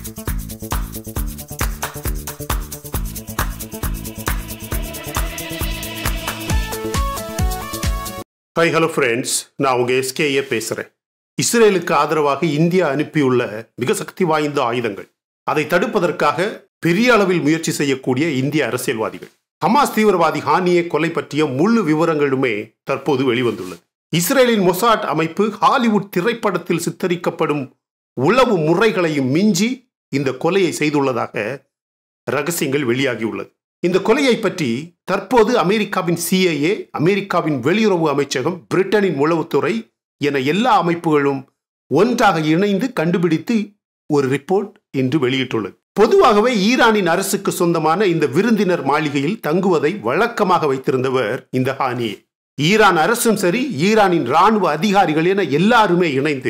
Hi hello friends நான் உங்க SKA பேசுறேன் இஸ்ரேலுக்கு ஆதரவாக இந்தியா அனுப்பியுள்ள மிக சக்தி வாய்ந்த ஆயுதங்கள் அதை தடுப்பதற்காக பெரிய அளவில் முயற்சி செய்யக்கூடிய இந்திய அரசியல்வாதிகள் ஹமாஸ் தீவிரவாதி ஹானியை கொலை பற்றிய முழு விவரங்களுமே தற்போது வெளிவந்துள்ளது இஸ்ரேலின் மொசாட் அமைப்பு ஹாலிவுட் திரைப்படத்தில் சித்தரிக்கப்படும் உளவு முறைகளையும் மிஞ்சி இந்த கொலையை செய்துள்ளதாக ரகசியங்கள் வெளியாகியுள்ளது இந்த கொலையை பற்றி தற்போது அமெரிக்காவின் சிஐஏ அமெரிக்காவின் வெளியுறவு அமைச்சகம் பிரிட்டனின் உளவுத்துறை என எல்லா அமைப்புகளும் ஒன்றாக இணைந்து கண்டுபிடித்து ஒரு ரிப்போர்ட் இன்று வெளியிட்டுள்ளது பொதுவாகவே ஈரானின் அரசுக்கு சொந்தமான இந்த விருந்தினர் மாளிகையில் தங்குவதை வழக்கமாக வைத்திருந்தவர் இந்த ஹானியே ஈரான் அரசும் சரி ஈரானின் ராணுவ அதிகாரிகள் என எல்லாருமே இணைந்து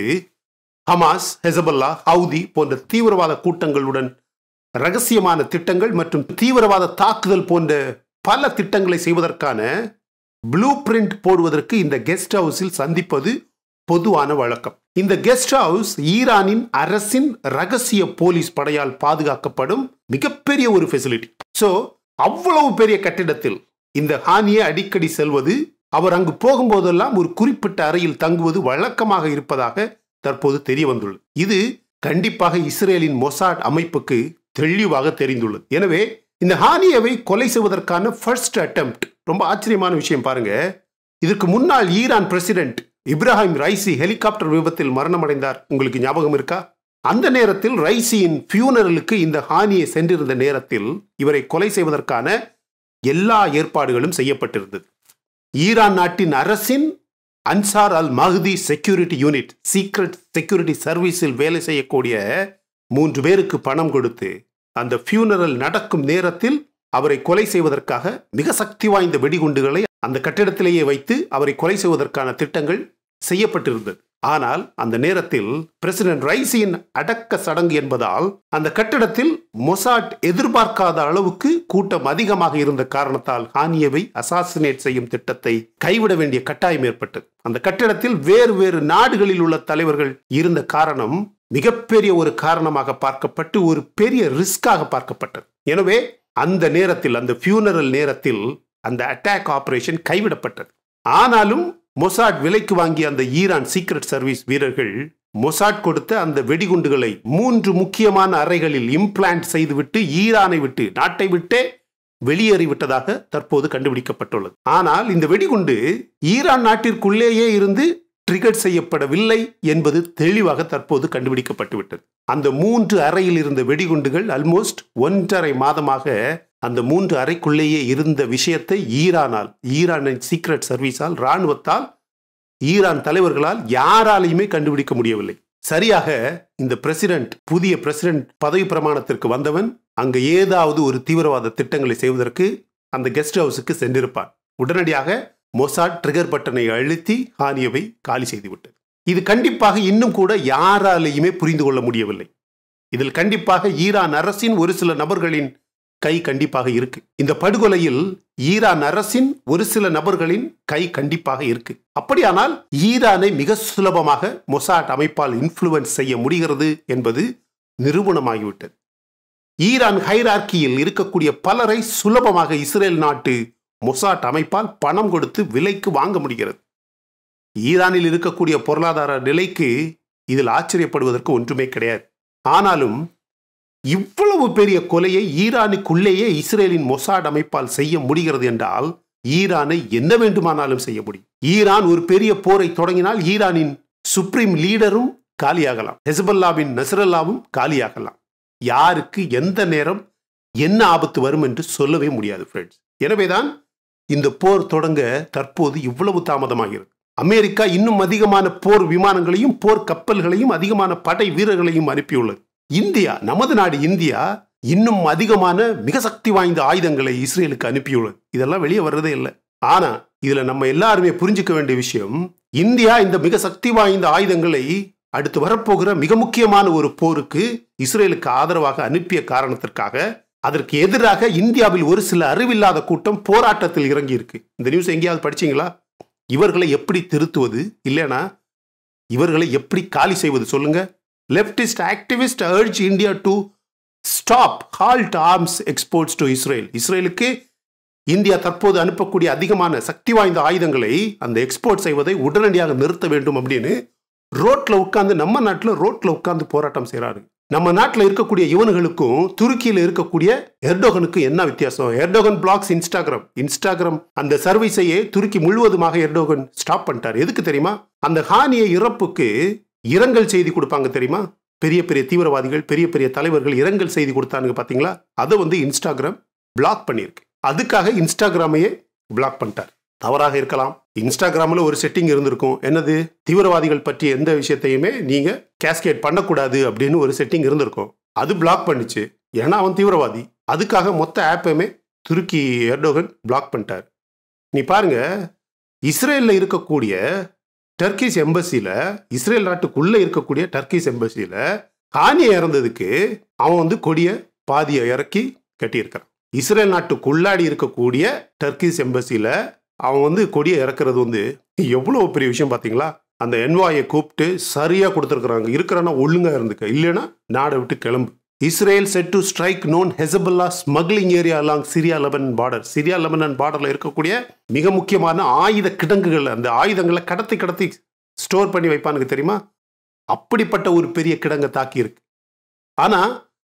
ஹமாஸ் ஹெசபல்லா ஹவுதி போன்ற தீவிரவாத கூட்டங்களுடன் ரகசியமான திட்டங்கள் மற்றும் தீவிரவாத தாக்குதல் போன்ற பல திட்டங்களை செய்வதற்கான ப்ளூ பிரிண்ட் போடுவதற்கு இந்த கெஸ்ட் ஹவுஸில் சந்திப்பது பொதுவான வழக்கம் இந்த கெஸ்ட் ஹவுஸ் ஈரானின் அரசின் ரகசிய போலீஸ் படையால் பாதுகாக்கப்படும் மிகப்பெரிய ஒரு ஃபெசிலிட்டி ஸோ அவ்வளவு பெரிய கட்டிடத்தில் இந்த ஹானியை அடிக்கடி செல்வது அவர் அங்கு போகும்போதெல்லாம் ஒரு குறிப்பிட்ட அறையில் தங்குவது வழக்கமாக இருப்பதாக தற்போது தெரிய வந்துள்ளது இது கண்டிப்பாக இஸ்ரேலின் மொசாட் அமைப்புக்கு தெளிவாக தெரிந்துள்ளது எனவே இந்த ஹானியவை கொலை செய்வதற்கான ஃபர்ஸ்ட் அட்டெம்ப்ட் ரொம்ப ஆச்சரியமான விஷயம் பாருங்க இதற்கு முன்னாள் Iran president Ibrahim Raisi helicopter விபத்தில் மரணமடைந்தார் உங்களுக்கு ஞாபகம் இருக்கா அந்த நேரத்தில் ரைசியின் ஃபியூனரலுக்கு இந்த ஹானியை சென்றிருந்த நேரத்தில் இவரை கொலை செய்வதற்கான எல்லா ஏற்பாடுகளும் செய்யப்பட்டிருந்தது ஈரான் நாட்டின் அரசின் Ansar al Mahdi security unit secret security சர்வீஸில் வேலை செய்யக்கூடிய மூன்று பேருக்கு பணம் கொடுத்து அந்த ஃபியூனரல் நடக்கும் நேரத்தில் அவரை கொலை செய்வதற்காக மிக சக்தி வாய்ந்த வெடிகுண்டுகளை அந்த கட்டிடத்திலேயே வைத்து அவரை கொலை செய்வதற்கான திட்டங்கள் செய்யப்பட்டிருந்தது ஆனால் அந்த நேரத்தில் பிரசிடென்ட் ரைசியின் அடக்க சடங்கு என்பதால் அந்த கட்டிடத்தில் மொசாட் எதிர்பார்க்காத அளவுக்கு கூட்டம் அதிகமாக இருந்த காரணத்தால் ஹானியவை அசாசினேட் செய்யும் திட்டத்தை கைவிட வேண்டிய கட்டாயம் ஏற்பட்டது அந்த கட்டிடத்தில் வேறு வேறு நாடுகளில் உள்ள தலைவர்கள் இருந்த காரணம் மிகப்பெரிய ஒரு காரணமாக பார்க்கப்பட்டு ஒரு பெரிய ரிஸ்காக பார்க்கப்பட்டது எனவே அந்த நேரத்தில் அந்த ஃபியூனரல் நேரத்தில் அந்த அட்டாக் ஆபரேஷன் கைவிடப்பட்டது ஆனாலும் மொசாட் விலைக்கு வாங்கிய அந்த ஈரான் சீக்ரெட் சர்வீஸ் வீரர்கள் மொசாட் கொடுத்த அந்த வெடிகுண்டுகளை மூன்று முக்கியமான அறைகளில் இம்ப்ளான்ட் செய்துவிட்டு ஈரானை விட்டு நாட்டை விட்டே வெளியேறிவிட்டதாக தற்போது கண்டுபிடிக்கப்பட்டுள்ளது ஆனால் இந்த வெடிகுண்டு ஈரான் நாட்டிற்குள்ளேயே இருந்து ட்ரிகர் செய்யப்படவில்லை என்பது தெளிவாக தற்போது கண்டுபிடிக்கப்பட்டுவிட்டது அந்த மூன்று அறையில் இருந்த வெடிகுண்டுகள் ஆல்மோஸ்ட் ஒன்றரை மாதமாக அந்த மூன்று அறைக்குள்ளேயே இருந்த விஷயத்தை ஈரானால் ஈரானின் சீக்ரெட் சர்வீஸால் இராணுவத்தால் ஈரான் தலைவர்களால் யாராலையுமே கண்டுபிடிக்க முடியவில்லை சரியாக இந்த பிரசிடென்ட் புதிய பிரசிடென்ட் பதவி பிரமாணத்திற்கு வந்தவன் அங்க ஏதாவது ஒரு தீவிரவாத திட்டங்களை செய்வதற்கு அந்த கெஸ்ட் ஹவுஸுக்கு சென்றிருப்பான் உடனடியாக மொசாட் ட்ரிகர் பட்டனை அழுத்தி ஹானியவை காலி செய்துவிட்டது இது கண்டிப்பாக இன்னும் கூட யாராலேயுமே புரிந்து கொள்ள முடியவில்லை இதில் கண்டிப்பாக ஈரான் அரசின் ஒரு சில நபர்களின் கை கண்டிப்பாக இருக்கு இந்த படுகொலையில் ஈரான் அரசின் ஒரு சில நபர்களின் கை கண்டிப்பாக இருக்கு அப்படியானால் ஈரானை மிக சுலபமாக மொசாட் அமைப்பால் இன்ஃப்ளூயன்ஸ் செய்ய முடிகிறது என்பது நிரூபணமாகிவிட்டது ஈரான் ஹைரார்கியில் இருக்கக்கூடிய பலரை சுலபமாக இஸ்ரேல் நாட்டு மொசாட் அமைப்பால் பணம் கொடுத்து விலைக்கு வாங்க முடிகிறது ஈரானில் இருக்கக்கூடிய பொருளாதார நிலைக்கு இதில் ஆச்சரியப்படுவதற்கு ஒன்றுமே கிடையாது ஆனாலும் இவ்வளவு பெரிய கொலையை ஈரானுக்குள்ளேயே இஸ்ரேலின் மொசாட் அமைப்பால் செய்ய முடிகிறது என்றால் ஈரானை என்ன வேண்டுமானாலும் செய்ய முடியும் ஈரான் ஒரு பெரிய போரை தொடங்கினால் ஈரானின் சுப்ரீம் லீடரும் காலியாகலாம் ஹெசபல்லாவின் நசரல்லாவும் காலியாகலாம் யாருக்கு எந்த நேரம் என்ன ஆபத்து வரும் என்று சொல்லவே முடியாது ஃப்ரெண்ட்ஸ் எனவேதான் இந்த போர் தொடங்க தற்போது இவ்வளவு தாமதமாகிறது அமெரிக்கா இன்னும் அதிகமான போர் விமானங்களையும் போர் கப்பல்களையும் அதிகமான படை வீரர்களையும் அனுப்பியுள்ளது இந்தியா நமது நாடு இந்தியா இன்னும் அதிகமான மிக சக்தி வாய்ந்த ஆயுதங்களை இஸ்ரேலுக்கு அனுப்பியுள்ளது இதெல்லாம் வெளியே வர்றதே இல்லை ஆனா இதுல நம்ம எல்லாருமே புரிஞ்சுக்க வேண்டிய விஷயம் இந்தியா இந்த மிக சக்தி வாய்ந்த ஆயுதங்களை அடுத்து வரப்போகிற மிக முக்கியமான ஒரு போருக்கு இஸ்ரேலுக்கு ஆதரவாக அனுப்பிய காரணத்திற்காக அதற்கு எதிராக இந்தியாவில் ஒரு சில அறிவில்லாத கூட்டம் போராட்டத்தில் இறங்கி இருக்கு இந்த நியூஸ் எங்கேயாவது படிச்சீங்களா இவர்களை எப்படி திருத்துவது இல்லைனா இவர்களை எப்படி காலி செய்வது சொல்லுங்க leftist activist urge India to stop halt arms exports to Israel இஸ்ரேலுக்கு இந்தியா தற்போது அனுப்பக்கூடிய அதிகமான சக்தி வாய்ந்த ஆயுதங்களை அந்த எக்ஸ்போர்ட் செய்வதை உடனடியாக நிறுத்த வேண்டும் அப்படின்னு ரோட்ல உட்காந்து நம்ம நாட்டில் ரோட்ல உட்காந்து போராட்டம் செய்கிறாரு நம்ம நாட்டில் இருக்கக்கூடிய இவனுகளுக்கும் துருக்கியில் இருக்கக்கூடிய எர்டோகனுக்கும் என்ன வித்தியாசம் எர்டோகன் பிளாக்ஸ் இன்ஸ்டாகிராம் இன்ஸ்டாகிராம் அந்த சர்வீஸையே துருக்கி முழுவதுமாக எர்டோகன் ஸ்டாப் பண்ணிட்டார் எதுக்கு தெரியுமா அந்த ஹானிய இறப்புக்கு இரங்கல் செய்தி கொடுப்பாங்க தெரியுமா பெரிய பெரிய தீவிரவாதிகள் பெரிய பெரிய தலைவர்கள் இரங்கல் செய்தி கொடுத்தானுங்க பாத்தீங்களா அதை வந்து இன்ஸ்டாகிராம் பிளாக் பண்ணியிருக்கு அதுக்காக இன்ஸ்டாகிராமையே பிளாக் பண்ணிட்டார் தவறாக இருக்கலாம் இன்ஸ்டாகிராமில் ஒரு செட்டிங் இருந்திருக்கும் என்னது தீவிரவாதிகள் பற்றி எந்த விஷயத்தையுமே நீங்க கேஸ்கேட் பண்ணக்கூடாது அப்படின்னு ஒரு செட்டிங் இருந்திருக்கும் அது பிளாக் பண்ணுச்சு ஏன்னா அவன் தீவிரவாதி அதுக்காக மொத்த ஆப்பையுமே துருக்கி எர்டோகன் பிளாக் பண்ணிட்டார் நீ பாருங்க இஸ்ரேலில் இருக்கக்கூடிய டர்க்கிஷ் எம்பசியில் இஸ்ரேல் நாட்டுக்குள்ளே இருக்கக்கூடிய டர்க்கிஷ் எம்பசியில் ஹானியை இறந்ததுக்கு அவன் வந்து கொடியை பாதியை இறக்கி கட்டியிருக்கிறான் இஸ்ரேல் நாட்டுக்குள்ளாடி இருக்கக்கூடிய டர்க்கிஷ் எம்பசியில் அவன் வந்து கொடியை இறக்குறது வந்து எவ்வளோ பெரிய விஷயம் பார்த்தீங்களா அந்த என்வாயை கூப்பிட்டு சரியாக கொடுத்துருக்குறாங்க இருக்கிறனா ஒழுங்காக இருந்துக்க இல்லைன்னா நாடை விட்டு கிளம்பு Israel set to strike known Hezbollah smuggling area along Syria Lebanon border Syria Lebanon பார்டரில் இருக்கக்கூடிய மிக முக்கியமான ஆயுத கிடங்குகள் அந்த ஆயுதங்களை கடத்தி கடத்தி ஸ்டோர் பண்ணி வைப்பானுங்க தெரியுமா அப்படிப்பட்ட ஒரு பெரிய கிடங்கை தாக்கி இருக்கு ஆனால்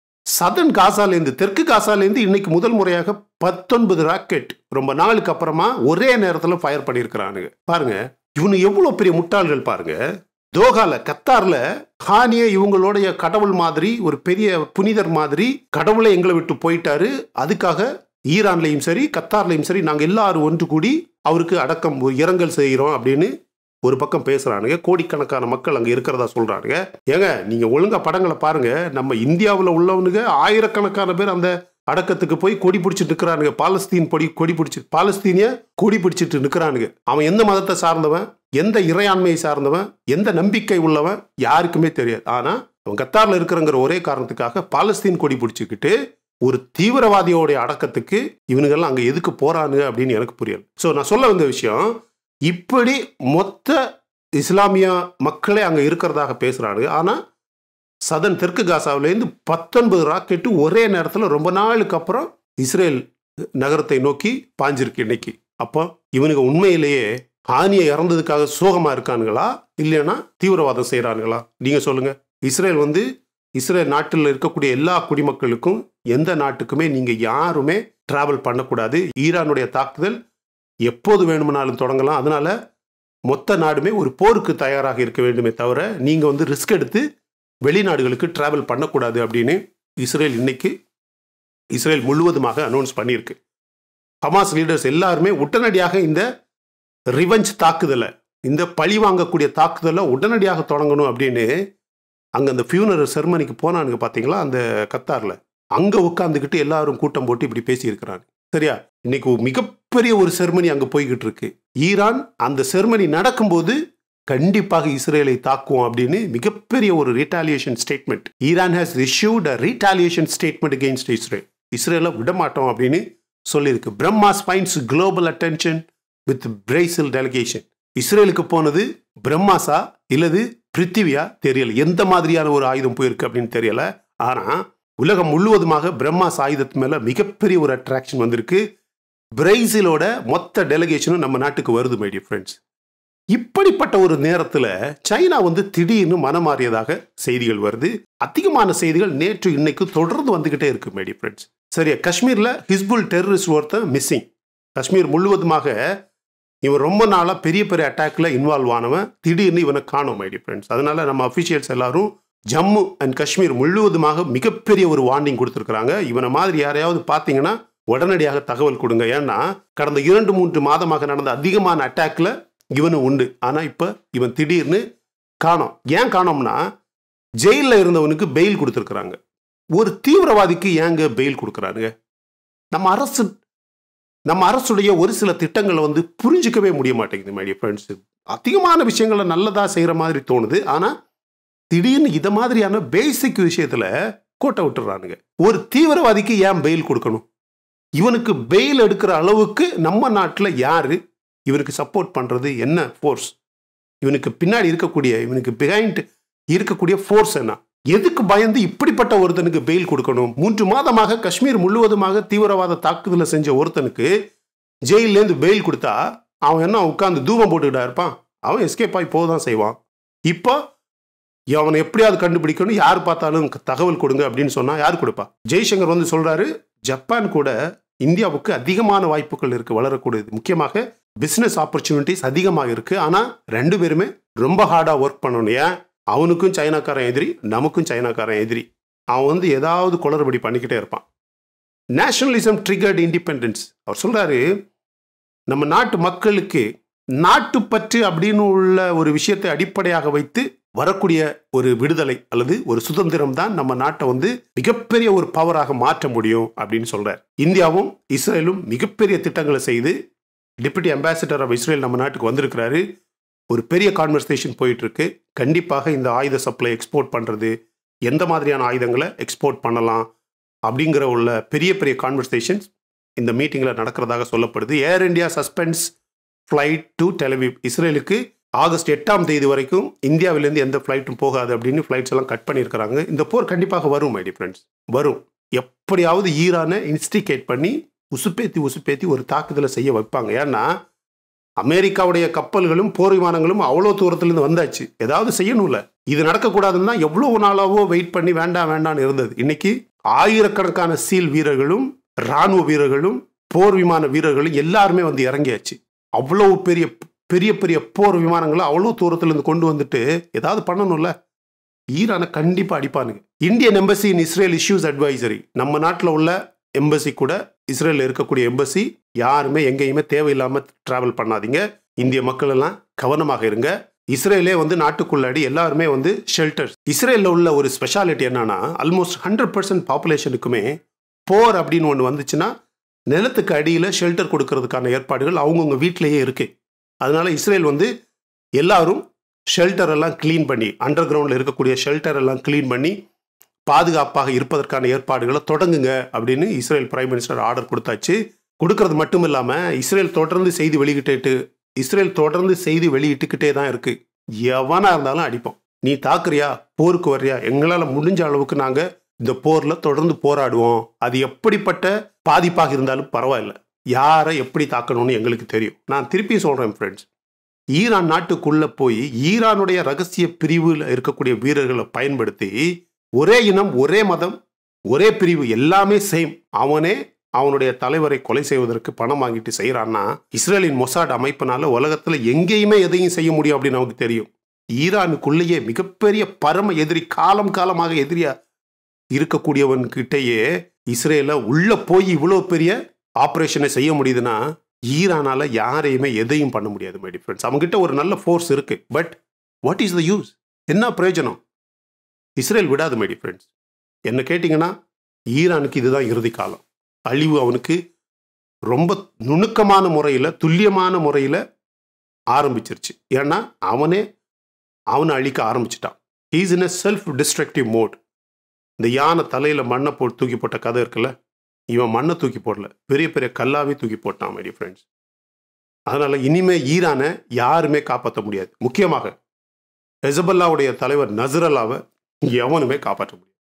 சதன் காசாலேருந்து தெற்கு காசாலேருந்து இன்னைக்கு முதல் முறையாக பத்தொன்பது ராக்கெட் ரொம்ப நாளுக்கு அப்புறமா ஒரே நேரத்தில் ஃபயர் பண்ணியிருக்கிறானுங்க பாருங்க இவனு எவ்வளோ பெரிய முட்டாள்கள் பாருங்க தோகால கத்தார்ல ஹானியே இவங்களுடைய கடவுள் மாதிரி ஒரு பெரிய புனிதர் மாதிரி கடவுளை எங்களை விட்டு போயிட்டாரு அதுக்காக ஈரான்லையும் சரி கத்தார்லையும் சரி நாங்கள் எல்லாரும் ஒன்று கூடி அவருக்கு அடக்கம் இரங்கல் செய்கிறோம் அப்படின்னு ஒரு பக்கம் பேசுறானுங்க கோடிக்கணக்கான மக்கள் அங்கே இருக்கிறதா சொல்றானுங்க ஏங்க நீங்க ஒழுங்கா படங்களை பாருங்க நம்ம இந்தியாவில் உள்ளவனுங்க ஆயிரக்கணக்கான பேர் அந்த அடக்கத்துக்கு போய் கொடி பிடிச்சிட்டு நிற்கிறானுங்க பாலஸ்தீன் பொடி கொடி பிடிச்சி பாலஸ்தீனிய கொடி பிடிச்சிட்டு நிற்கிறானுங்க அவன் எந்த மதத்தை சார்ந்தவன் எந்த இறையாண்மையை சார்ந்தவன் எந்த நம்பிக்கை உள்ளவன் யாருக்குமே தெரியாது ஆனா அவன் கத்தார்ல இருக்கிறங்கிற ஒரே காரணத்துக்காக பாலஸ்தீன் கொடி பிடிச்சிக்கிட்டு ஒரு தீவிரவாதியோடைய அடக்கத்துக்கு இவனுங்கெல்லாம் அங்கே எதுக்கு போறானுங்க அப்படின்னு எனக்கு புரியல ஸோ நான் சொல்ல வந்த விஷயம் இப்படி மொத்த இஸ்லாமிய மக்களே அங்கே இருக்கிறதாக பேசுகிறாங்க ஆனால் சதன் தெற்கு காசாவிலேருந்து பத்தொன்பது ராக்கெட்டு ஒரே நேரத்தில் ரொம்ப நாளுக்கு அப்புறம் இஸ்ரேல் நகரத்தை நோக்கி பாஞ்சிருக்கு இன்னைக்கு அப்போ இவனுங்க உண்மையிலேயே ஹானியை இறந்ததுக்காக சோகமாக இருக்கானுங்களா இல்லைன்னா தீவிரவாதம் செய்கிறானுங்களா நீங்கள் சொல்லுங்கள் இஸ்ரேல் வந்து இஸ்ரேல் நாட்டில் இருக்கக்கூடிய எல்லா குடிமக்களுக்கும் எந்த நாட்டுக்குமே நீங்கள் யாருமே டிராவல் பண்ணக்கூடாது ஈரானுடைய தாக்குதல் எப்போது வேணுமானாலும் தொடங்கலாம் அதனால மொத்த நாடுமே ஒரு போருக்கு தயாராக இருக்க வேண்டுமே தவிர நீங்கள் வந்து ரிஸ்க் எடுத்து வெளிநாடுகளுக்கு டிராவல் பண்ணக்கூடாது அப்படின்னு இஸ்ரேல் இன்னைக்கு இஸ்ரேல் முழுவதுமாக அனௌன்ஸ் பண்ணியிருக்கு ஹமாஸ் லீடர்ஸ் எல்லாருமே உடனடியாக இந்த ரிவெஞ்ச் தாக்குதலை இந்த பழி வாங்கக்கூடிய தாக்குதலை உடனடியாக தொடங்கணும் அப்படின்னு அங்கே அந்த ஃபியூனரல் செர்மனிக்கு போனானுங்க பார்த்தீங்களா அந்த கத்தாரில் அங்கே உட்காந்துக்கிட்டு எல்லாரும் கூட்டம் போட்டு இப்படி பேசியிருக்கிறாங்க சரியா இன்னைக்கு மிகப்பெரிய ஒரு செர்மனி அங்கே போய்கிட்டு இருக்கு ஈரான் அந்த செர்மனி நடக்கும்போது கண்டிப்பாக இஸ்ரேலை தாக்குவோம் அப்படின்னு மிகப்பெரிய ஒரு retaliation statement Iran has issued a retaliation statement against Israel இஸ்ரேலை விடமாட்டோம் அப்படின்னு சொல்லியிருக்கு BrahMos spins global attention with Brazil delegation இஸ்ரேலுக்கு போனது பிரம்மாசா இல்லது பிருத்திவியா தெரியல எந்த மாதிரியான ஒரு ஆயுதம் போயிருக்கு அப்படின்னு தெரியல ஆனா உலகம் முழுவதுமாக பிரம்மாஸ் ஆயுதத்து மேல மிகப்பெரிய ஒரு அட்ராக்ஷன் வந்திருக்கு பிரேசிலோட மொத்த டெலிகேஷனும் நம்ம நாட்டுக்கு வருது மை டியர் ஃப்ரெண்ட்ஸ் இப்படிப்பட்ட ஒரு நேரத்தில் சைனா வந்து திடீர்னு மனமாறியதாக செய்திகள் வருது அதிகமான செய்திகள் நேற்று இன்னைக்கு தொடர்ந்து வந்துகிட்டே இருக்கு மை டியர் ஃப்ரெண்ட்ஸ் சரியா காஷ்மீரில் ஹிஸ்புல் டெரரிஸ்ட் ஒருத்தன் மிஸ்ஸிங் காஷ்மீர் முழுவதுமாக இவன் ரொம்ப நாளாக பெரிய பெரிய அட்டாக்ல இன்வால்வ் ஆனவன் திடீர்னு இவனை காணும் மை டியர் ஃப்ரெண்ட்ஸ் அதனால நம்ம அஃபிஷியல்ஸ் எல்லாரும் ஜம்மு அண்ட் காஷ்மீர் முழுவதுமாக மிகப்பெரிய ஒரு வார்னிங் கொடுத்துருக்குறாங்க இவனை மாதிரி யாரையாவது பார்த்தீங்கன்னா உடனடியாக தகவல் கொடுங்க ஏன்னா கடந்த இரண்டு மூன்று மாதமாக நடந்த அதிகமான அட்டாக்ல இவனும் உண்டு ஆனால் இப்போ இவன் திடீர்னு காணோம் ஏன் காணோம்னா ஜெயிலில் இருந்தவனுக்கு பெயில் கொடுத்துருக்குறாங்க ஒரு தீவிரவாதிக்கு ஏங்க பெயில் கொடுக்குறானுங்க நம்ம அரசு நம்ம அரசுடைய ஒரு சில திட்டங்களை வந்து புரிஞ்சிக்கவே முடிய மாட்டேங்குது மைடிய ஃப்ரெண்ட்ஸ் அதிகமான விஷயங்களை நல்லதாக செய்கிற மாதிரி தோணுது ஆனால் திடீர்னு இதை மாதிரியான பேசிக் விஷயத்தில் கோட்டை விட்டுறானுங்க ஒரு தீவிரவாதிக்கு ஏன் பெயில் கொடுக்கணும் இவனுக்கு பெயில் எடுக்கிற அளவுக்கு நம்ம நாட்டில் யாரு இவனுக்கு சப்போர்ட் பண்ணுறது என்ன ஃபோர்ஸ் இவனுக்கு பின்னாடி இருக்கக்கூடிய இவனுக்கு பிஹைண்ட் இருக்கக்கூடிய ஃபோர்ஸ் என்ன எதுக்கு பயந்து இப்படிப்பட்ட ஒருத்தனுக்கு பெயில் கொடுக்கணும் மூன்று மாதமாக காஷ்மீர் முழுவதுமாக தீவிரவாத தாக்குதலை செஞ்ச ஒருத்தனுக்கு ஜெயிலேருந்து பெயில் கொடுத்தா அவன் என்ன உட்காந்து தூபம் போட்டுக்கிட்டா இருப்பான் அவன் எஸ்கேப் ஆகி போக தான் செய்வான் இப்போ அவனை எப்படியாவது கண்டுபிடிக்கணும் யார் பார்த்தாலும் தகவல் கொடுங்க அப்படின்னு சொன்னா யார் கொடுப்பா ஜெய்சங்கர் வந்து சொல்றாரு ஜப்பான் கூட இந்தியாவுக்கு அதிகமான வாய்ப்புகள் இருக்கு வளரக்கூடியது முக்கியமாக பிசினஸ் ஆப்பர்ச்சுனிட்டிஸ் அதிகமாக இருக்கு ஆனா ரெண்டு பேருமே ரொம்ப ஹார்டா ஒர்க் பண்ணணும் ஏன் அவனுக்கும் சைனாக்காரன் எதிரி நமக்கும் சைனாக்காரன் எதிரி அவன் வந்து ஏதாவது குளறுபடி பண்ணிக்கிட்டே இருப்பான் நேஷனலிசம் ட்ரிகர்டு இண்டிபெண்டன்ஸ் அவர் சொல்றாரு நம்ம நாட்டு மக்களுக்கு நாட்டுப்பற்று அப்படின்னு உள்ள ஒரு விஷயத்தை அடிப்படையாக வைத்து வரக்கூடிய ஒரு விடுதலை அல்லது ஒரு சுதந்திரம் தான் நம்ம நாட்டை வந்து மிகப்பெரிய ஒரு பவராக மாற்ற முடியும் அப்படின்னு சொல்றார் இந்தியாவும் இஸ்ரேலும் மிகப்பெரிய திட்டங்களை செய்து டிப்யூட்டி அம்பாசிடர் ஆஃப் இஸ்ரேல் நம்ம நாட்டுக்கு வந்திருக்கிறாரு ஒரு பெரிய கான்வர்சேஷன் போயிட்டு இருக்கு கண்டிப்பாக இந்த ஆயுத சப்ளை எக்ஸ்போர்ட் பண்றது எந்த மாதிரியான ஆயுதங்களை எக்ஸ்போர்ட் பண்ணலாம் அப்படிங்கிற உள்ள பெரிய பெரிய கான்வர்சேஷன்ஸ் இந்த மீட்டிங்கில் நடக்கிறதாக சொல்லப்படுது Air India suspends flight to Tel இஸ்ரேலுக்கு ஆகஸ்ட் எட்டாம் தேதி வரைக்கும் இந்தியாவிலேருந்து எந்த ஃப்ளைட்டும் போகாது அப்படின்னு ஃப்ளைட்ஸ் எல்லாம் கட் பண்ணியிருக்கிறாங்க இந்த போர் கண்டிப்பாக வரும் மை ஃப்ரெண்ட்ஸ் வரும் எப்படியாவது ஈரானை இன்ஸ்டிகேட் பண்ணி உசுப்பேத்தி உசுப்பேத்தி ஒரு தாக்குதலை செய்ய வைப்பாங்க ஏன்னா அமெரிக்காவுடைய கப்பல்களும் போர் விமானங்களும் அவ்வளோ தூரத்துலேருந்து வந்தாச்சு ஏதாவது செய்யணும்ல இது நடக்கக்கூடாதுன்னா எவ்வளோ நாளாவோ வெயிட் பண்ணி வேண்டாம் வேண்டாம்னு இருந்தது இன்னைக்கு ஆயிரக்கணக்கான சீல் வீரர்களும் ராணுவ வீரர்களும் போர் விமான வீரர்களும் எல்லாருமே வந்து இறங்கியாச்சு அவ்வளோ பெரிய பெரிய பெரிய போர் விமானங்களை அவ்வளோ தூரத்துலேருந்து கொண்டு வந்துட்டு ஏதாவது பண்ணணும்ல ஈரானை கண்டிப்பாக அடிப்பானுங்க Indian embassy in Israel issues advisory நம்ம நாட்டில் உள்ள எம்பசி கூட இஸ்ரேலில் இருக்கக்கூடிய எம்பசி யாருமே எங்கேயுமே தேவையில்லாமல் ட்ராவல் பண்ணாதீங்க இந்திய மக்கள் எல்லாம் கவனமாக இருங்க இஸ்ரேலே வந்து நாட்டுக்குள்ளாடி எல்லாருமே வந்து ஷெல்டர்ஸ் இஸ்ரேலில் உள்ள ஒரு ஸ்பெஷாலிட்டி என்னன்னா ஆல்மோஸ்ட் ஹண்ட்ரட் பர்சன்ட் பாப்புலேஷனுக்குமே போர் அப்படின்னு ஒன்று வந்துச்சுன்னா நிலத்துக்கு அடியில் ஷெல்டர் கொடுக்கறதுக்கான ஏற்பாடுகள் அவங்கவுங்க வீட்டிலேயே இருக்கு அதனால இஸ்ரேல் வந்து எல்லாரும் ஷெல்டர் எல்லாம் க்ளீன் பண்ணி அண்டர் கிரவுண்டில் இருக்கக்கூடிய ஷெல்டர் எல்லாம் க்ளீன் பண்ணி பாதுகாப்பாக இருப்பதற்கான ஏற்பாடுகளை தொடங்குங்க அப்படின்னு இஸ்ரேல் பிரைம் மினிஸ்டர் ஆர்டர் கொடுத்தாச்சு கொடுக்கறது மட்டும் இல்லாமல் இஸ்ரேல் தொடர்ந்து செய்தி வெளியிட்டு இஸ்ரேல் தொடர்ந்து செய்தி வெளியிட்டுக்கிட்டே தான் இருக்கு எவனா இருந்தாலும் அடிப்போம் நீ தாக்குறியா போருக்கு வர்றியா எங்களால் முடிஞ்ச அளவுக்கு நாங்கள் இந்த போரில் தொடர்ந்து போராடுவோம் அது எப்படிப்பட்ட பாதிப்பாக இருந்தாலும் பரவாயில்ல யாரை எப்படி தாக்கணும்னு எங்களுக்கு தெரியும் நான் திருப்பி சொல்கிறேன் ஃப்ரெண்ட்ஸ் ஈரான் நாட்டுக்குள்ளே போய் ஈரானுடைய ரகசிய பிரிவில் இருக்கக்கூடிய வீரர்களை பயன்படுத்தி ஒரே இனம் ஒரே மதம் ஒரே பிரிவு எல்லாமே சேம் அவனே அவனுடைய தலைவரை கொலை செய்வதற்கு பணம் வாங்கிட்டு செய்கிறான்னா இஸ்ரேலின் மொசாட் அமைப்பினால உலகத்தில் எங்கேயுமே எதையும் செய்ய முடியும் அப்படின்னு நமக்கு தெரியும் ஈரானுக்குள்ளேயே மிகப்பெரிய பரம எதிரி காலம் காலமாக எதிரியா இருக்கக்கூடியவன் கிட்டேயே இஸ்ரேல உள்ள போய் இவ்வளோ பெரிய ஆப்ரேஷனை செய்ய முடியுதுன்னா ஈரானால யாரையுமே எதையும் பண்ண முடியாது மை டிஃப்ரெண்ட்ஸ் அவங்ககிட்ட ஒரு நல்ல ஃபோர்ஸ் இருக்கு but what is the use என்ன பிரயோஜனம் இஸ்ரேல் விடாது மை டிஃப்ரெண்ட்ஸ் என்ன கேட்டிங்கன்னா ஈரானுக்கு இதுதான் இறுதி காலம் அழிவு அவனுக்கு ரொம்ப நுணுக்கமான முறையில் துல்லியமான முறையில் ஆரம்பிச்சிருச்சு ஏன்னா அவனே அவனை அழிக்க ஆரம்பிச்சிட்டான் he's in a self destructive mode இந்த யானை தலையில் மண்ணை போட்டு தூக்கி போட்ட கதை இருக்குல்ல இவன் மண்ணை தூக்கி போடல பெரிய பெரிய கல்லாவே தூக்கி போட்டான் மை ஃப்ரெண்ட்ஸ் அதனால இனிமே ஈரானை யாருமே காப்பாற்ற முடியாது முக்கியமாக ஹெசபல்லாவுடைய தலைவர் நசரல்லாவை எவனுமே காப்பாற்ற முடியாது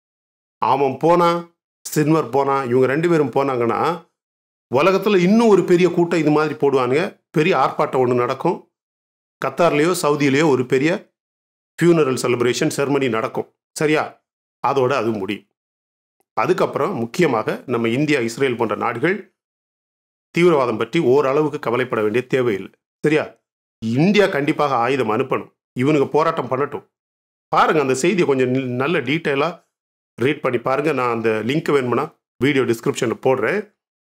அவன் போனான் சின்வர் போனான் இவங்க ரெண்டு பேரும் போனாங்கன்னா உலகத்தில் இன்னும் ஒரு பெரிய கூட்டம் இது மாதிரி போடுவானுங்க பெரிய ஆர்ப்பாட்டம் ஒன்று நடக்கும் கத்தார்லேயோ சவுதியிலேயோ ஒரு பெரிய ஃபியூனரல் செலிப்ரேஷன் செர்மனி நடக்கும் சரியா அதோட அது முடியும் அதுக்கப்புறம் முக்கியமாக நம்ம இந்தியா இஸ்ரேல் போன்ற நாடுகள் தீவிரவாதம் பற்றி ஓரளவுக்கு கவலைப்பட வேண்டிய தேவையில்லை சரியா இந்தியா கண்டிப்பாக ஆயுதம் அனுப்பணும் இவனுக்கு போராட்டம் பண்ணட்டும் பாருங்க அந்த செய்தியை கொஞ்சம் நி- நல்ல டீட்டெயிலாக ரீட் பண்ணி பாருங்க நான் அந்த லிங்க் வேணும்னா வீடியோ டிஸ்கிரிப்ஷனில் போடுறேன்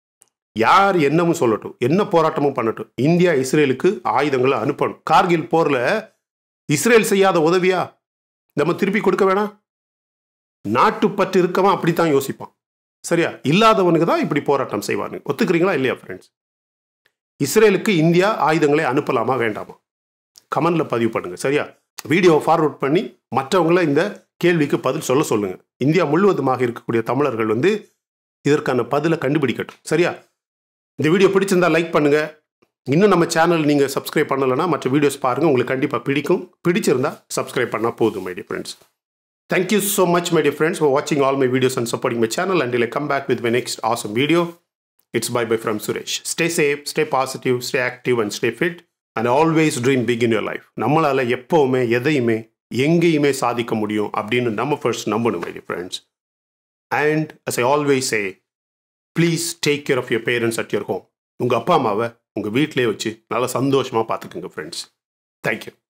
யார் என்னமும் சொல்லட்டும் என்ன போராட்டமும் பண்ணட்டும் இந்தியா இஸ்ரேலுக்கு ஆயுதங்களை அனுப்பணும் கார்கில் போரில் இஸ்ரேல் செய்யாத உதவியா நம்ம திருப்பி கொடுக்க வேணாம் நாட்டுப்பற்று இருக்கவன் அப்படித்தான் யோசிப்பான் சரியா இல்லாதவனுக்கு தான் இப்படி போராட்டம் செய்வானுங்க ஒத்துக்கிறீங்களா இல்லையா ஃப்ரெண்ட்ஸ் இஸ்ரேலுக்கு இந்தியா ஆயுதங்களை அனுப்பலாமா வேண்டாமா கமெண்ட்ல பதிவு பண்ணுங்க சரியா வீடியோவை ஃபார்வர்ட் பண்ணி மற்றவங்கள இந்த கேள்விக்கு பதில் சொல்ல சொல்லுங்க இந்தியா முழுவதுமாக இருக்கக்கூடிய தமிழர்கள் வந்து இதற்கான பதிலை கண்டுபிடிக்கட்டும் சரியா இந்த வீடியோ பிடிச்சிருந்தா லைக் பண்ணுங்க இன்னும் நம்ம சேனல் நீங்கள் சப்ஸ்கிரைப் பண்ணலைன்னா மற்ற வீடியோஸ் பாருங்கள் உங்களுக்கு கண்டிப்பாக பிடிக்கும் பிடிச்சிருந்தா சப்ஸ்கிரைப் பண்ணால் போதும் my dear friends Thank you so much, my dear friends, for watching all my videos and supporting my channel. Until I come back with my next awesome video, it's bye bye from Suresh. Stay safe, stay positive, stay active, and stay fit. And always dream big in your life. நம்மளால எப்பவுமே எதையுமே எங்கேயுமே சாதிக்க முடியும் அப்படின்னு நம்ம first நம்பணும் my dear friends and as I always say please take care of your parents at your home உங்கள் அப்பா அம்மாவை உங்கள் வீட்டிலே வச்சு நல்லா சந்தோஷமாக பார்த்துக்குங்க ஃப்ரெண்ட்ஸ் தேங்க்யூ